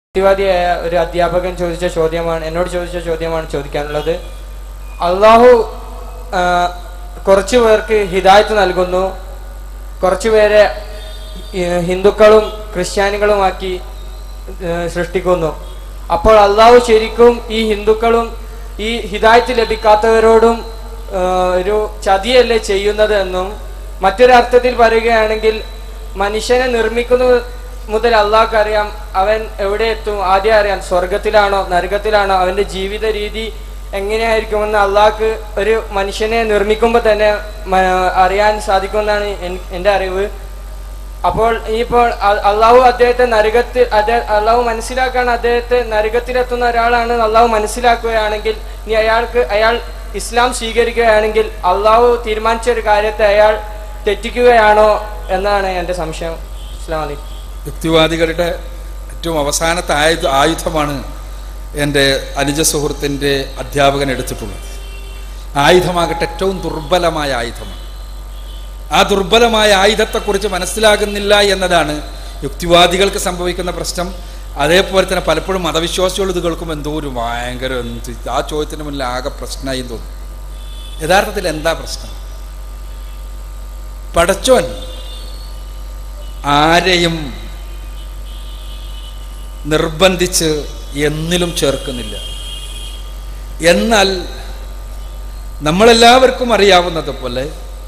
യുക്തിവാദിയായ ഒരു അധ്യാപകൻ ചോദിച്ച ചോദ്യമാണ് എന്നോട് ചോദിച്ച ചോദ്യമാണ് ചോദിക്കാനുള്ളത് അള്ളാഹു ആ, കുറച്ചു പേർക്ക് ഹിദായത്ത് നൽകുന്നു കുറച്ചു പേരെ ഈ, ഹിന്ദുക്കളും ക്രിസ്ത്യാനികളുമാക്കി ഏ, സൃഷ്ടിക്കുന്നു അപ്പോൾ അള്ളാഹു ശരിക്കും ഈ ഹിന്ദുക്കളും ഈ ഹിദായത്ത് ലഭിക്കാത്തവരോടും ആ, ഒരു ചതിയല്ലേ ചെയ്യുന്നത് എന്നും മറ്റൊരർത്ഥത്തിൽ പറയുകയാണെങ്കിൽ മനുഷ്യനെ നിർമ്മിക്കുന്ന മുതൽ അള്ളാഹ്ക്ക് അറിയാം അവൻ എവിടെ എത്തും ആദ്യം അറിയാം സ്വർഗത്തിലാണോ നരകത്തിലാണോ അവന്റെ ജീവിത രീതി എങ്ങനെയായിരിക്കുമെന്ന് അള്ളാഹ്ക്ക് ഒരു മനുഷ്യനെ നിർമ്മിക്കുമ്പോൾ തന്നെ മ- അറിയാൻ സാധിക്കുമെന്നാണ് എൻ- എൻ്റെ അറിവ് അപ്പോൾ ഇനിയിപ്പോൾ അ- അള്ളാഹു അദ്ദേഹത്തെ നരകത്തിൽ അദ്ദേഹം അള്ളാഹു മനസ്സിലാക്കാൻ അദ്ദേഹത്തെ നരകത്തിലെത്തുന്ന ഒരാളാണ് അള്ളാഹു മനസ്സിലാക്കുകയാണെങ്കിൽ ഇനി അയാൾക്ക് അയാൾ ഇസ്ലാം സ്വീകരിക്കുകയാണെങ്കിൽ അള്ളാഹു തീരുമാനിച്ച ഒരു കാര്യത്തെ അയാൾ തെറ്റിക്കുകയാണോ എന്നാണ് എൻ്റെ സംശയം ഇസ്ലാം അലൈക്കും യുക്തിവാദികളുടെ ഏറ്റവും അവസാനത്തെ ആയുധ ആയുധമാണ് എൻ്റെ അനുജ സുഹൃത്തിൻ്റെ അധ്യാപകൻ എടുത്തിട്ടുള്ളത് ആയുധമാകട്ടെ ഏറ്റവും ദുർബലമായ ആയുധമാണ് ആ ദുർബലമായ ആയുധത്തെക്കുറിച്ച് മനസ്സിലാകുന്നില്ല എന്നതാണ് യുക്തിവാദികൾക്ക് സംഭവിക്കുന്ന പ്രശ്നം അതേപോലെ തന്നെ പലപ്പോഴും മതവിശ്വാസികൾ ഇത് കേൾക്കുമ്പോൾ എന്തോ ഒരു ഭയങ്കര എന്ത് ആ ചോദ്യത്തിന് മുന്നിൽ ആകെ പ്രശ്നമായി തോന്നും യഥാർത്ഥത്തിൽ എന്താ പ്രശ്നം പടച്ചോൻ ആരെയും നിർബന്ധിച്ച് എന്നിലും ചേർക്കുന്നില്ല എന്നാൽ നമ്മളെല്ലാവർക്കും അറിയാവുന്നത് പോലെ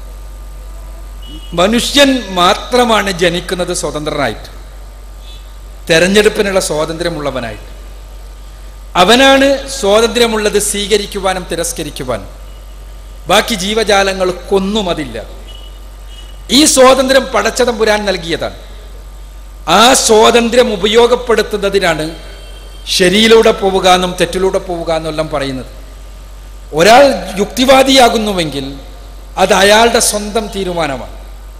മനുഷ്യൻ മാത്രമാണ് ജനിക്കുന്നത് സ്വതന്ത്രനായിട്ട് തെരഞ്ഞെടുപ്പിനുള്ള സ്വാതന്ത്ര്യമുള്ളവനായിട്ട് അവനാണ് സ്വാതന്ത്ര്യമുള്ളത് സ്വീകരിക്കുവാനും തിരസ്കരിക്കുവാനും ബാക്കി ജീവജാലങ്ങൾക്കൊന്നും അതില്ല ഈ സ്വാതന്ത്ര്യം പടച്ചതമ്പുരാൻ നൽകിയതാണ് ആ സ്വാതന്ത്ര്യം ഉപയോഗപ്പെടുത്തുന്നതിനാണ് ശരിയിലൂടെ പോവുക എന്നും തെറ്റിലൂടെ പോവുക എന്നും എല്ലാം പറയുന്നത് ഒരാൾ യുക്തിവാദിയാകുന്നുവെങ്കിൽ അത് അയാളുടെ സ്വന്തം തീരുമാനമാണ്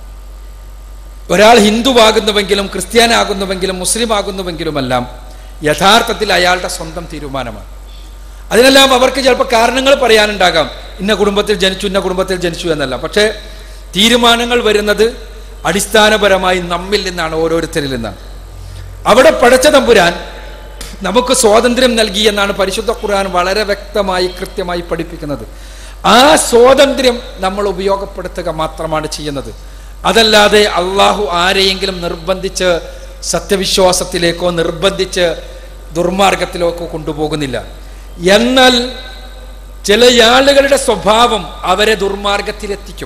ഒരാൾ ഹിന്ദുവാകുന്നുവെങ്കിലും ക്രിസ്ത്യാനാകുന്നുവെങ്കിലും മുസ്ലിം ആകുന്നുവെങ്കിലുമെല്ലാം യഥാർത്ഥത്തിൽ അയാളുടെ സ്വന്തം തീരുമാനമാണ് അതിനെല്ലാം അവർക്ക് ചിലപ്പോൾ കാരണങ്ങൾ പറയാനുണ്ടാകാം ഇന്ന കുടുംബത്തിൽ ജനിച്ചു ഇന്ന കുടുംബത്തിൽ ജനിച്ചു എന്നല്ല പക്ഷേ തീരുമാനങ്ങൾ വരുന്നത് അടിസ്ഥാനപരമായി നമ്മിൽ നിന്നാണ് ഓരോരുത്തരിൽ നിന്നാണ് അവിടെ പടച്ച തമ്പുരാൻ നമുക്ക് സ്വാതന്ത്ര്യം നൽകി എന്നാണ് പരിശുദ്ധ ഖുർആൻ വളരെ വ്യക്തമായി കൃത്യമായി പഠിപ്പിക്കുന്നത് ആ സ്വാതന്ത്ര്യം നമ്മൾ ഉപയോഗപ്പെടുത്തുക മാത്രമാണ് ചെയ്യുന്നത് അതല്ലാതെ അള്ളാഹു ആരെയെങ്കിലും നിർബന്ധിച്ച് സത്യവിശ്വാസത്തിലേക്കോ നിർബന്ധിച്ച് ദുർമാർഗത്തിലേക്കോ കൊണ്ടുപോകുന്നില്ല എന്നാൽ ചില ആളുകളുടെ സ്വഭാവം അവരെ ദുർമാർഗത്തിലെത്തിക്കും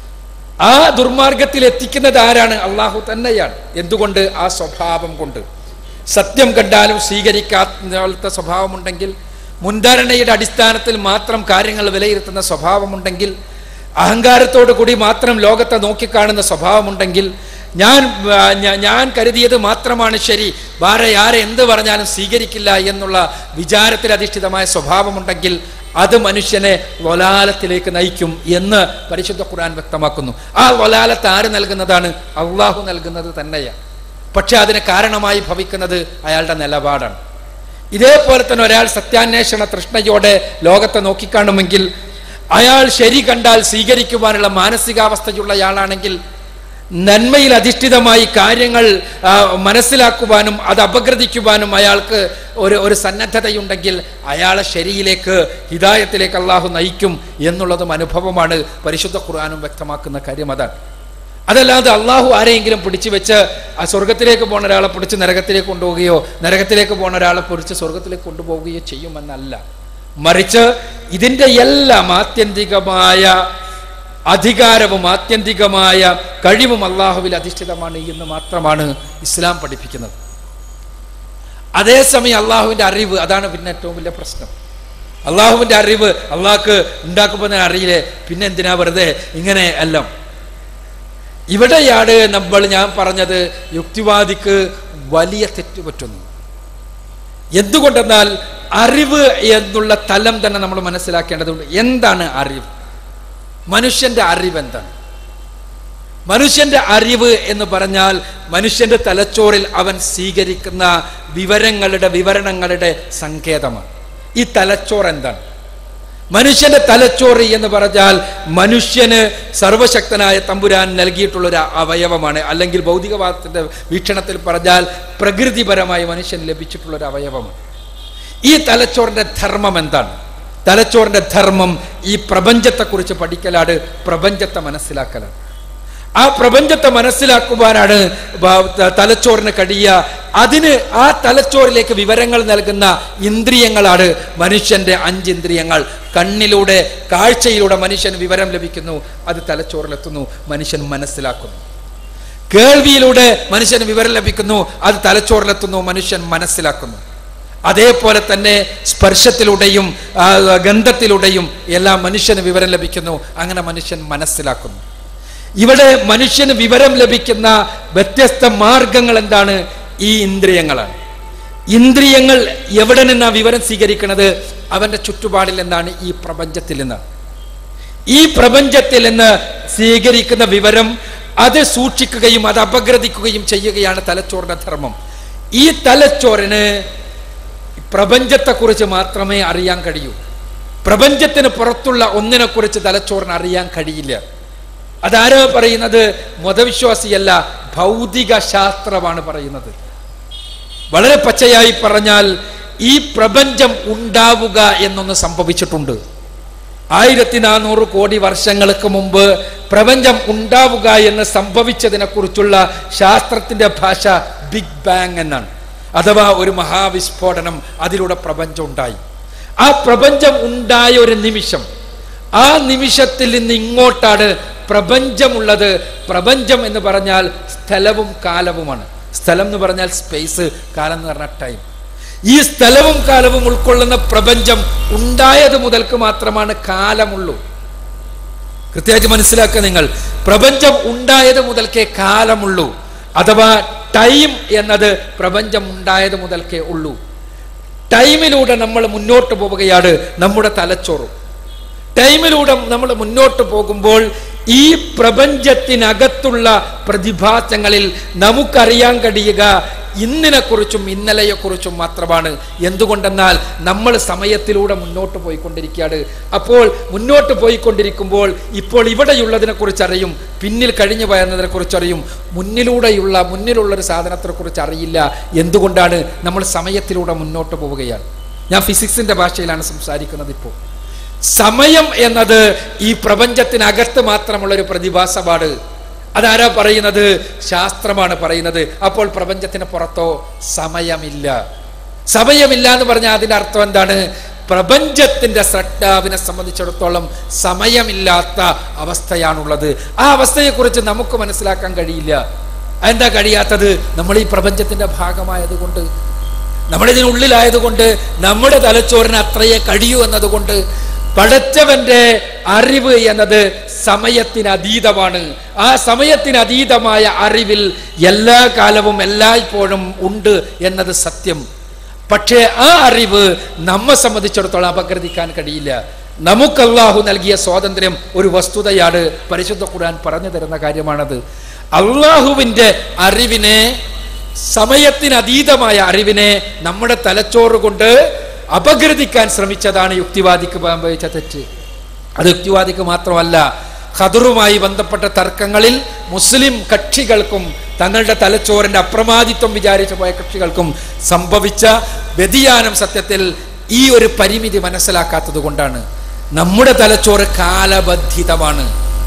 ആ ദുർമാർഗത്തിൽ എത്തിക്കുന്നത് ആരാണ് അള്ളാഹു തന്നെയാണ് എന്തുകൊണ്ട് ആ സ്വഭാവം കൊണ്ട് സത്യം കണ്ടാലും സ്വീകരിക്കാത്ത സ്വഭാവമുണ്ടെങ്കിൽ മുൻധാരണയുടെ അടിസ്ഥാനത്തിൽ മാത്രം കാര്യങ്ങൾ വിലയിരുത്തുന്ന സ്വഭാവമുണ്ടെങ്കിൽ അഹങ്കാരത്തോടു കൂടി മാത്രം ലോകത്തെ നോക്കിക്കാണുന്ന സ്വഭാവമുണ്ടെങ്കിൽ ഞാൻ ആ, ഞാ- ഞാൻ കരുതിയത് മാത്രമാണ് ശരി വേറെ ആരെ എന്ത് പറഞ്ഞാലും സ്വീകരിക്കില്ല എന്നുള്ള വിചാരത്തിൽ അധിഷ്ഠിതമായ സ്വഭാവമുണ്ടെങ്കിൽ അത് മനുഷ്യനെ വലാലത്തിലേക്ക് നയിക്കും എന്ന് പരിശുദ്ധ ഖുർആൻ വ്യക്തമാക്കുന്നു ആ വലാലത്ത് ആര് നൽകുന്നതാണ് അള്ളാഹു നൽകുന്നത് തന്നെയാണ് പക്ഷെ അതിന് കാരണമായി ഭവിക്കുന്നത് അയാളുടെ നിലപാടാണ് ഇതേപോലെ തന്നെ ഒരാൾ സത്യാന്വേഷണ തൃഷ്ണയോടെ ലോകത്തെ നോക്കിക്കാണുമെങ്കിൽ അയാൾ ശരി കണ്ടാൽ സ്വീകരിക്കുവാനുള്ള മാനസികാവസ്ഥയുള്ളയാളാണെങ്കിൽ നന്മയിൽ അധിഷ്ഠിതമായി കാര്യങ്ങൾ ആ, മനസ്സിലാക്കുവാനും അത് അപഗ്രഥിക്കുവാനും അയാൾക്ക് ഒരു ഒരു സന്നദ്ധതയുണ്ടെങ്കിൽ അയാളെ ശരിയിലേക്ക് ഹിദായത്തിലേക്ക് അള്ളാഹു നയിക്കും എന്നുള്ളതും അനുഭവമാണ് പരിശുദ്ധ ഖുർആാനും വ്യക്തമാക്കുന്ന കാര്യം അതാണ് അതല്ലാതെ അള്ളാഹു ആരെയെങ്കിലും പിടിച്ചു വെച്ച് ആ സ്വർഗത്തിലേക്ക് പോകുന്ന ഒരാളെ പിടിച്ച് നരകത്തിലേക്ക് കൊണ്ടുപോവുകയോ നരകത്തിലേക്ക് പോകുന്ന ഒരാളെ പിടിച്ച് സ്വർഗത്തിലേക്ക് കൊണ്ടുപോവുകയോ ചെയ്യുമെന്നല്ല മറിച്ച് ഇതിൻ്റെ എല്ലാം ആത്യന്തികമായ അധികാരവും ആത്യന്തികമായ കഴിവും അള്ളാഹുവിൽ അധിഷ്ഠിതമാണ് എന്ന് മാത്രമാണ് ഇസ്ലാം പഠിപ്പിക്കുന്നത് അതേസമയം അള്ളാഹുവിൻ്റെ അറിവ് അതാണ് പിന്നെ ഏറ്റവും വലിയ പ്രശ്നം അള്ളാഹുവിൻ്റെ അറിവ് അള്ളാഹ്ക്ക് ഉണ്ടാക്കുമ്പോൾ തന്നെ അറിയില്ലേ പിന്നെ എന്തിനാ വെറുതെ ഇങ്ങനെ എല്ലാം ഇവിടെയാണ് നമ്മൾ ഞാൻ പറഞ്ഞത് യുക്തിവാദിക്ക് വലിയ തെറ്റ് പറ്റുന്നു എന്തുകൊണ്ടെന്നാൽ അറിവ് എന്നുള്ള തലം തന്നെ നമ്മൾ മനസ്സിലാക്കേണ്ടതുണ്ട് എന്താണ് അറിവ് മനുഷ്യന്റെ അറിവ് എന്താണ് മനുഷ്യന്റെ അറിവ് എന്ന് പറഞ്ഞാൽ മനുഷ്യന്റെ തലച്ചോറിൽ അവൻ സ്വീകരിക്കുന്ന വിവരങ്ങളുടെ വിവരണങ്ങളുടെ സങ്കേതമാണ് ഈ തലച്ചോർ എന്താണ് മനുഷ്യന്റെ തലച്ചോറ് എന്ന് പറഞ്ഞാൽ മനുഷ്യന് സർവശക്തനായ തമ്പുരാൻ നൽകിയിട്ടുള്ള ഒരു അവയവമാണ് അല്ലെങ്കിൽ ഭൗതികവാദത്തിന്റെ വീക്ഷണത്തിൽ പറഞ്ഞാൽ പ്രകൃതിപരമായി മനുഷ്യന് ലഭിച്ചിട്ടുള്ള ഒരു അവയവമാണ് ഈ തലച്ചോറിന്റെ ധർമ്മം എന്താണ് തലച്ചോറിന്റെ ധർമ്മം ഈ പ്രപഞ്ചത്തെക്കുറിച്ച് പഠിക്കലാണ് പ്രപഞ്ചത്തെ മനസ്സിലാക്കലാണ് ആ പ്രപഞ്ചത്തെ മനസ്സിലാക്കുവാനാണ് ബ- ത- തലച്ചോറിന് കഴിയുക അതിന് ആ തലച്ചോറിലേക്ക് വിവരങ്ങൾ നൽകുന്ന ഇന്ദ്രിയങ്ങളാണ് മനുഷ്യന്റെ അഞ്ച് ഇന്ദ്രിയങ്ങൾ കണ്ണിലൂടെ കാഴ്ചയിലൂടെ മനുഷ്യന് വിവരം ലഭിക്കുന്നു അത് തലച്ചോറിലെത്തുന്നു മനുഷ്യൻ മനസ്സിലാക്കുന്നു കേൾവിയിലൂടെ മനുഷ്യന് വിവരം ലഭിക്കുന്നു അത് തലച്ചോറിലെത്തുന്നു മനുഷ്യൻ മനസ്സിലാക്കുന്നു അതേപോലെ തന്നെ സ്പർശത്തിലൂടെയും ആ, ഗന്ധത്തിലൂടെയും എല്ലാം മനുഷ്യന് വിവരം ലഭിക്കുന്നു അങ്ങനെ മനുഷ്യൻ മനസ്സിലാക്കുന്നു ഇവിടെ മനുഷ്യന് വിവരം ലഭിക്കുന്ന വ്യത്യസ്ത മാർഗങ്ങൾ എന്താണ് ഈ ഇന്ദ്രിയങ്ങളാണ് ഇന്ദ്രിയങ്ങൾ എവിടെ നിന്നാ വിവരം സ്വീകരിക്കുന്നത് അവന്റെ ചുറ്റുപാടിൽ നിന്നാണ് ഈ പ്രപഞ്ചത്തിൽ നിന്നാണ് ഈ പ്രപഞ്ചത്തിൽ നിന്ന് സ്വീകരിക്കുന്ന വിവരം അത് സൂക്ഷിക്കുകയും അത് അപഗ്രഥിക്കുകയും ചെയ്യുകയാണ് തലച്ചോറിന്റെ ധർമ്മം ഈ തലച്ചോറിന് പ്രപഞ്ചത്തെക്കുറിച്ച് മാത്രമേ അറിയാൻ കഴിയൂ പ്രപഞ്ചത്തിന് പുറത്തുള്ള ഒന്നിനെക്കുറിച്ച് തലച്ചോറിന് അറിയാൻ കഴിയില്ല അതാരോ പറയുന്നത് മതവിശ്വാസിയല്ല ഭൗതിക ശാസ്ത്രമാണ് പറയുന്നത് വളരെ പച്ചയായി പറഞ്ഞാൽ ഈ പ്രപഞ്ചം ഉണ്ടാവുക എന്നൊന്ന് സംഭവിച്ചിട്ടുണ്ട് ആയിരത്തി നാനൂറ് കോടി വർഷങ്ങൾക്ക് മുമ്പ് പ്രപഞ്ചം ഉണ്ടാവുക എന്ന് സംഭവിച്ചതിനെ കുറിച്ചുള്ള ശാസ്ത്രത്തിന്റെ ഭാഷ ബിഗ് ബാങ് എന്നാണ് അഥവാ ഒരു മഹാവിസ്ഫോടനം അതിലൂടെ പ്രപഞ്ചം ഉണ്ടായി ആ പ്രപഞ്ചം ഉണ്ടായ ഒരു നിമിഷം ആ നിമിഷത്തിൽ നിന്ന് ഇങ്ങോട്ടാണ് പ്രപഞ്ചമുള്ളത് പ്രപഞ്ചം എന്ന് പറഞ്ഞാൽ സ്ഥലവും കാലവുമാണ് സ്ഥലം എന്ന് പറഞ്ഞാൽ സ്പേസ് കാലം എന്ന് പറഞ്ഞാൽ ടൈം ഈ സ്ഥലവും കാലവും ഉൾക്കൊള്ളുന്ന പ്രപഞ്ചം ഉണ്ടായത് മുതൽക്ക് മാത്രമാണ് കാലമുള്ളൂ കൃത്യമായിട്ട് മനസ്സിലാക്കുക നിങ്ങൾ പ്രപഞ്ചം ഉണ്ടായത് മുതൽക്കേ കാലമുള്ളൂ അഥവാ ടൈം എന്നത് പ്രപഞ്ചം ഉണ്ടായത് മുതൽക്കേ ഉള്ളൂ ടൈമിലൂടെ നമ്മൾ മുന്നോട്ട് പോവുകയാണ് നമ്മുടെ തലച്ചോറും ടൈമിലൂടെ നമ്മൾ മുന്നോട്ട് പോകുമ്പോൾ ഈ പ്രപഞ്ചത്തിനകത്തുള്ള പ്രതിഭാസങ്ങളിൽ നമുക്കറിയാൻ കഴിയുക ഇന്നിനെക്കുറിച്ചും ഇന്നലെയെക്കുറിച്ചും മാത്രമാണ് എന്തുകൊണ്ടെന്നാൽ നമ്മൾ സമയത്തിലൂടെ മുന്നോട്ട് പോയിക്കൊണ്ടിരിക്കുകയാണ് അപ്പോൾ മുന്നോട്ട് പോയിക്കൊണ്ടിരിക്കുമ്പോൾ ഇപ്പോൾ ഇവിടെയുള്ളതിനെ കുറിച്ച് അറിയും പിന്നിൽ കഴിഞ്ഞു പോയതിനെ കുറിച്ച് അറിയും മുന്നിലൂടെയുള്ള മുന്നിലുള്ള ഒരു സാധനത്തെ കുറിച്ച് അറിയില്ല എന്തുകൊണ്ടാണ് നമ്മൾ സമയത്തിലൂടെ മുന്നോട്ട് പോവുകയാണ് ഞാൻ ഫിസിക്സിന്റെ ഭാഷയിലാണ് സംസാരിക്കുന്നത് ഇപ്പോൾ സമയം എന്നത് ഈ പ്രപഞ്ചത്തിനകത്ത് മാത്രമുള്ള ഒരു പ്രതിഭാസമാണ് അതാരാ പറയുന്നത് ശാസ്ത്രമാണ് പറയുന്നത് അപ്പോൾ പ്രപഞ്ചത്തിന് പുറത്തോ സമയമില്ല സമയമില്ല എന്ന് പറഞ്ഞാൽ അതിന്റെ അർത്ഥം എന്താണ് പ്രപഞ്ചത്തിന്റെ സ്രഷ്ടാവിനെ സംബന്ധിച്ചിടത്തോളം സമയമില്ലാത്ത അവസ്ഥയാണുള്ളത് ആ അവസ്ഥയെക്കുറിച്ച് നമുക്ക് മനസ്സിലാക്കാൻ കഴിയില്ല എന്താ കഴിയാത്തത് നമ്മൾ ഈ പ്രപഞ്ചത്തിന്റെ ഭാഗമായത് കൊണ്ട് നമ്മളിതിനുള്ളിലായതുകൊണ്ട് നമ്മുടെ തലച്ചോറിന് അത്രയേ കഴിയൂ എന്നതുകൊണ്ട് പടച്ചവന്റെ അറിവ് എന്നത് സമയത്തിന് അതീതമാണ് ആ സമയത്തിന് അതീതമായ അറിവിൽ എല്ലാ കാലവും എല്ലായ്പ്പോഴും ഉണ്ട് എന്നത് സത്യം പക്ഷേ ആ അറിവ് നമ്മെ സംബന്ധിച്ചിടത്തോളം അപഗ്രഥിക്കാൻ കഴിയില്ല നമുക്ക് അള്ളാഹു നൽകിയ സ്വാതന്ത്ര്യം ഒരു വസ്തുതയാണ് പരിശുദ്ധ ഖുർആൻ പറഞ്ഞു തരുന്ന കാര്യമാണത് അള്ളാഹുവിന്റെ അറിവിനെ സമയത്തിന് അതീതമായ അറിവിനെ നമ്മുടെ തലച്ചോറ് കൊണ്ട് അപഗ്രഥിക്കാൻ ശ്രമിച്ചതാണ് യുക്തിവാദിക്ക് സംഭവിച്ച തെറ്റ് അത് യുക്തിവാദിക്ക് മാത്രമല്ല ഖദറുമായി ബന്ധപ്പെട്ട തർക്കങ്ങളിൽ മുസ്ലിം കക്ഷികൾക്കും തങ്ങളുടെ തലച്ചോറിന്റെ അപ്രമാദിത്വം വിചാരിച്ചു പോയ കക്ഷികൾക്കും സംഭവിച്ച വ്യതിയാനം സത്യത്തിൽ ഈ ഒരു പരിമിതി മനസ്സിലാക്കാത്തത് കൊണ്ടാണ് നമ്മുടെ തലച്ചോറ് കാലബദ്ധിതമാണ്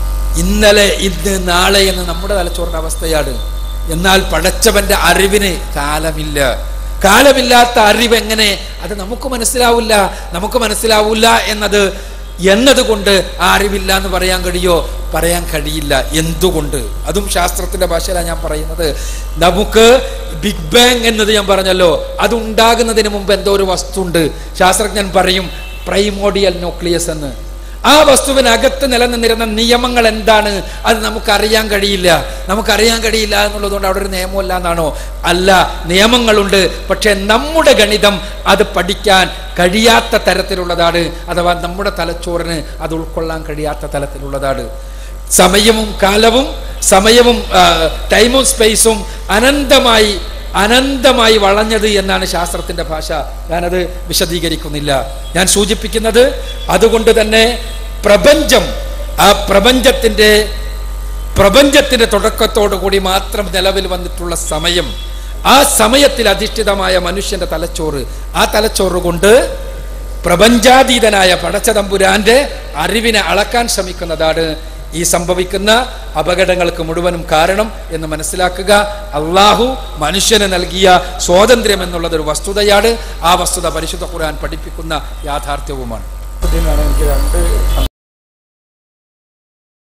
ഇന്നലെ ഇന്ന് നാളെ എന്ന് നമ്മുടെ തലച്ചോറിന്റെ അവസ്ഥയാണ് എന്നാൽ പടച്ചവന്റെ അറിവിന് കാലമില്ല കാലമില്ലാത്ത അറിവ് എങ്ങനെ അത് നമുക്ക് മനസ്സിലാവില്ല നമുക്ക് മനസ്സിലാവില്ല എന്നത് എന്നതുകൊണ്ട് ആ അറിവില്ല എന്ന് പറയാൻ കഴിയോ പറയാൻ കഴിയില്ല എന്തുകൊണ്ട് അതും ശാസ്ത്രത്തിന്റെ ഭാഷയിലാണ് ഞാൻ പറയുന്നത് നമുക്ക് ബിഗ് ബാങ് എന്നത് ഞാൻ പറഞ്ഞല്ലോ അത് ഉണ്ടാകുന്നതിന് മുമ്പ് എന്തോ ഒരു വസ്തു ഉണ്ട് ശാസ്ത്രജ്ഞൻ പറയും പ്രൈമോഡിയൽ ന്യൂക്ലിയസ് എന്ന് ആ വസ്തുവിനകത്ത് നിലനിന്നിരുന്ന നിയമങ്ങൾ എന്താണ് അത് നമുക്കറിയാൻ കഴിയില്ല നമുക്കറിയാൻ കഴിയില്ല എന്നുള്ളതുകൊണ്ട് അവിടെ ഒരു നിയമമില്ല എന്നാണോ അല്ല നിയമങ്ങളുണ്ട് പക്ഷെ നമ്മുടെ ഗണിതം അത് പഠിക്കാൻ കഴിയാത്ത തരത്തിലുള്ളതാണ് അഥവാ നമ്മുടെ തലച്ചോറിന് അത് ഉൾക്കൊള്ളാൻ കഴിയാത്ത തലത്തിലുള്ളതാണ് സമയവും കാലവും സമയവും ആ, ടൈമും സ്പേസും അനന്തമായി അനന്തമായി വളഞ്ഞത് എന്നാണ് ശാസ്ത്രത്തിന്റെ ഭാഷ ഞാനത് വിശദീകരിക്കുന്നില്ല ഞാൻ സൂചിപ്പിക്കുന്നത് അതുകൊണ്ട് തന്നെ പ്രപഞ്ചം ആ പ്രപഞ്ചത്തിന്റെ പ്രപഞ്ചത്തിന്റെ തുടക്കത്തോടു കൂടി മാത്രം നിലവിൽ വന്നിട്ടുള്ള സമയം ആ സമയത്തിൽ അധിഷ്ഠിതമായ മനുഷ്യന്റെ തലച്ചോറ് ആ തലച്ചോറ് കൊണ്ട് പ്രപഞ്ചാതീതനായ പടച്ചതമ്പുരാന്റെ അറിവിനെ അളക്കാൻ ശ്രമിക്കുന്നതാണ് ഈ സംഭവിക്കുന്ന അപകടങ്ങൾക്ക് മുഴുവനും കാരണം എന്ന് മനസ്സിലാക്കുക അള്ളാഹു മനുഷ്യന് നൽകിയ സ്വാതന്ത്ര്യം എന്നുള്ളത് ഒരു വസ്തുതയാണ് ആ വസ്തുത പരിശുദ്ധ ഖുർആൻ പഠിപ്പിക്കുന്ന യാഥാർത്ഥ്യവുമാണ് ഇതിനാണ് എനിക്ക് രണ്ട്